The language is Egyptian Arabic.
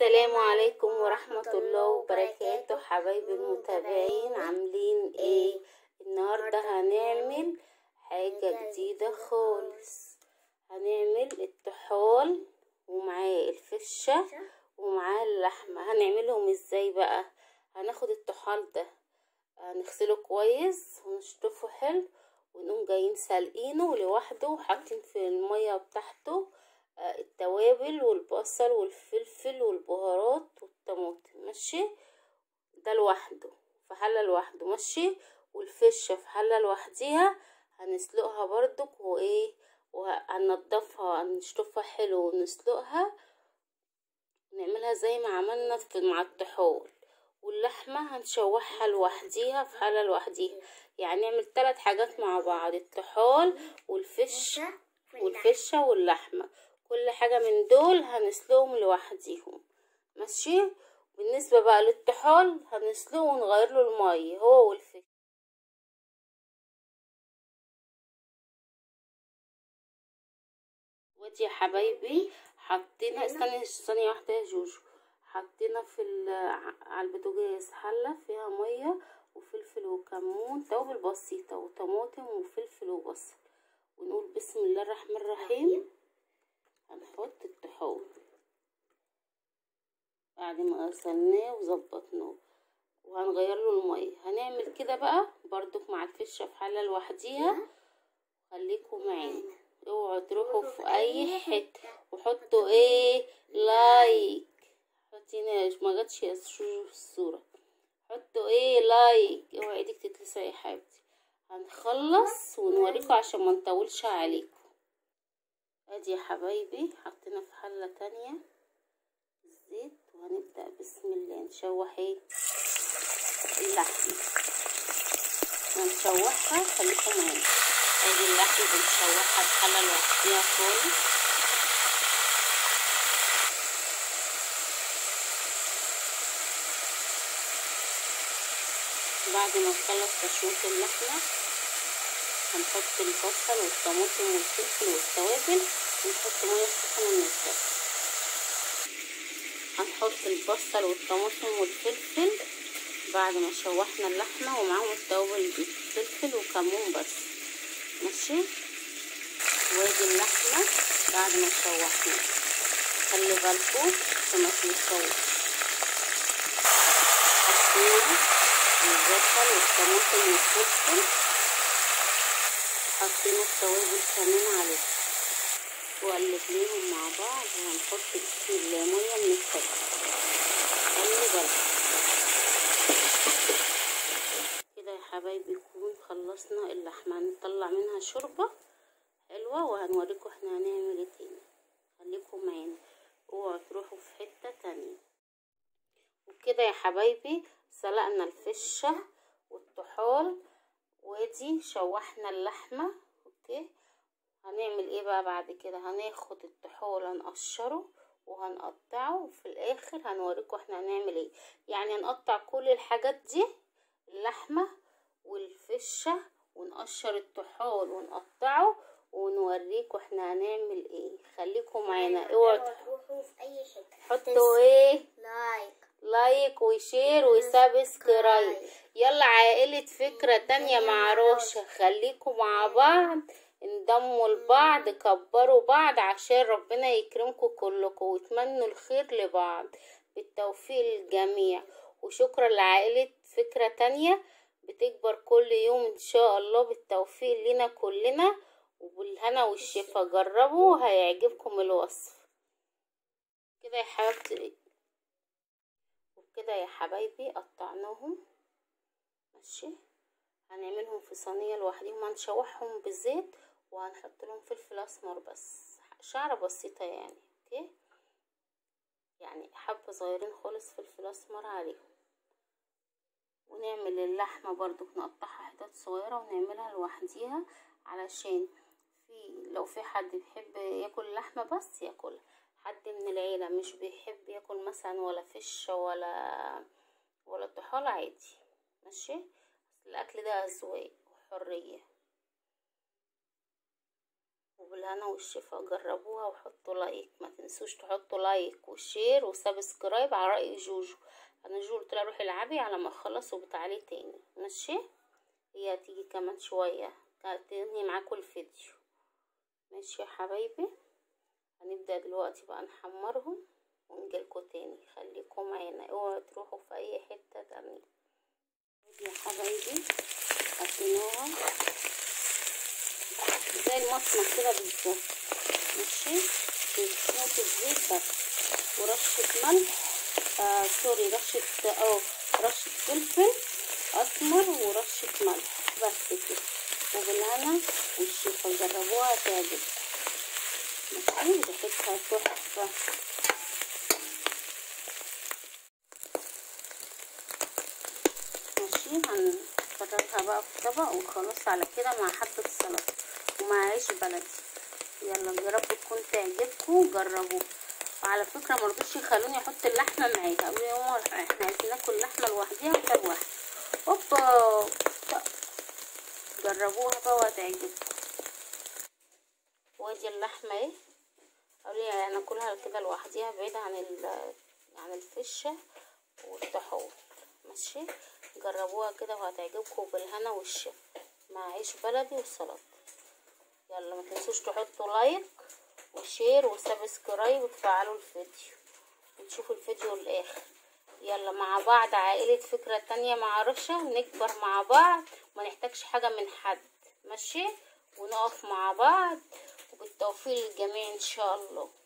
السلام عليكم ورحمة الله وبركاته حبايبي المتابعين عاملين ايه النهاردة هنعمل حاجة جديدة خالص هنعمل الطحال ومعاه الفشة ومعاه اللحمة هنعملهم ازاي بقى هناخد الطحال ده هنغسله كويس ونشطفه حلو ونقوم جايين سالقينه لوحده وحاطين في المية بتاعته التوابل والبصل والفلفل والبهارات والطماطم ماشي ده لوحده في حلة لوحده ماشي والفشة في حلة لوحديها هنسلقها برضك وايه وهنضفها هنشطفها حلو ونسلقها نعملها زي ما عملنا في مع الطحال واللحمة هنشوحها لوحديها في حلة لوحديها يعني نعمل ثلاث حاجات مع بعض الطحال والفش والفشة واللحمة كل حاجة من دول هنسلقهم لوحديهم ماشي بالنسبة بقى للطحال هنسلقه ونغير له المية هو والفش ودي يا حبايبي حطينا استني ثانية واحدة يا جوجو حطينا في على البوتاجاز حلة فيها مية وفلفل وكمون توابل بسيطة وطماطم وفلفل وبصل ونقول بسم الله الرحمن الرحيم هنحط الطحال بعد ما غسلناه وظبطناه وهنغير له المية هنعمل كده بقى برضك مع الفشة في حلة لوحديها خليكم معانا اوعوا تروحوا في اي حتة وحطوا ايه لايك حطينا ما جاتش يا الصورة حطوا ايه لايك اوعي ايدك تتلسع يا حبيبتي هنخلص ونوريكم عشان ما نطولش عليكم ادي يا حبايبي حطينا في حله تانية الزيت وهنبدا بسم الله نشوح ايه اللحمه هنشوحها خليكم معانا ادي اللحمه بنشوحها في حله لوحديها خالص بعد ما نخلص تشويح اللحمه هنحط البصل والطماطم والفلفل والتوابل ونحط ميه سخنه نشرب هنحط البصل والطماطم والفلفل بعد ما شوحنا اللحمه ومعاهم التوابل دي فلفل وكمون بس ماشي وادي اللحمه بعد ما شوحنا خلي بالكم عشان ما تنسوش حطينا البصل والطماطم والفلفل حطينا التوابل كمان عليه وقلبناهم مع بعض وهنحط بسم الله ميه من التلج خلي بالك كده يا حبايبي يكون خلصنا اللحمه هنطلع منها شوربه حلوه وهنوريكم احنا هنعمل ايه تاني خليكم معانا اوعوا تروحوا في حته تانية وكده يا حبايبي سلقنا الفشه والطحال وادي شوحنا اللحمه اوكي هنعمل ايه بقى بعد كده هناخد الطحال هنقشره وهنقطعه وفي الاخر هنوريكم احنا هنعمل ايه يعني هنقطع كل الحاجات دي اللحمه والفشه ونقشر الطحال ونقطعه ونوريكم احنا هنعمل ايه خليكم معانا اوعوا تروحوا في اي حته حطوا ايه لايك لايك وشير وسبسكرايب يلا عائلة فكرة تانية مع روشة خليكم مع بعض انضموا لبعض كبروا بعض عشان ربنا يكرمكم كلكم وتمنوا الخير لبعض بالتوفيق للجميع وشكرا لعائلة فكرة تانية بتكبر كل يوم ان شاء الله بالتوفيق لنا كلنا وبالهنا والشفا جربوا هيعجبكم الوصف كده يا حبيبتي وبكده يا حبايبي قطعناهم ماشي هنعملهم في صينيه لوحدهم هنشوحهم بالزيت وهنحط لهم فلفل اسمر بس شعره بسيطه يعني اوكي يعني حبه صغيرين خالص فلفل اسمر عليهم ونعمل اللحمه برضو نقطعها حتت صغيره ونعملها لوحديها علشان في لو في حد بيحب ياكل لحمه بس ياكلها حد من العيله مش بيحب ياكل مثلا ولا فش ولا ولا طحال عادي ماشي الاكل ده اذواق وحريه وبالهنا والشفا جربوها وحطوا لايك ما تنسوش تحطوا لايك وشير وسبسكرايب على رأي جوجو انا جوجو قلت لها روحي العبي على ما اخلص وبتعالي تاني ماشي هي هتيجي كمان شويه هتنهي معاكم الفيديو ماشي يا حبايبي هنبدأ دلوقتي بقى نحمرهم ونجيلكوا تاني خليكم معانا اوعوا تروحوا في اي حتة تانية يا حبايبي حطيناها زي المصمت كده بالظبط ماشي بيسموه الزيت بس ورشة ملح آه سوري رشة اه رشة فلفل اسمر ورشة ملح بس كده وبالهنا والشفا جربوها تعجبكم ماشي ريحتها تحفة ماشي هنفرغها بقى في طبق وخلاص على كده مع حبة سلطة ومع عيش بلدي يلا يا رب تكون تعجبكم جربوها وعلى فكرة مرضوش يخلوني احط اللحمة معاها قالوا لي يا عمر احنا عايزين ناكل لحمة لوحديها وكل واحد اوبا جربوها بقى وهتعجبكم وادي اللحمة اهي قالوا لي ناكلها كده لوحديها بعيد عن عن الفشة والطحون ماشي جربوها كده وهتعجبكم بالهنا والشفا مع عيش بلدي وسلطة يلا ما تنسوش تحطوا لايك وشير وسبسكرايب وتفعلوا الفيديو ونشوفوا الفيديو للاخر يلا مع بعض عائلة فكرة تانية مع رشا نكبر مع بعض ما نحتاجش حاجة من حد ماشي ونقف مع بعض وبالتوفيق للجميع ان شاء الله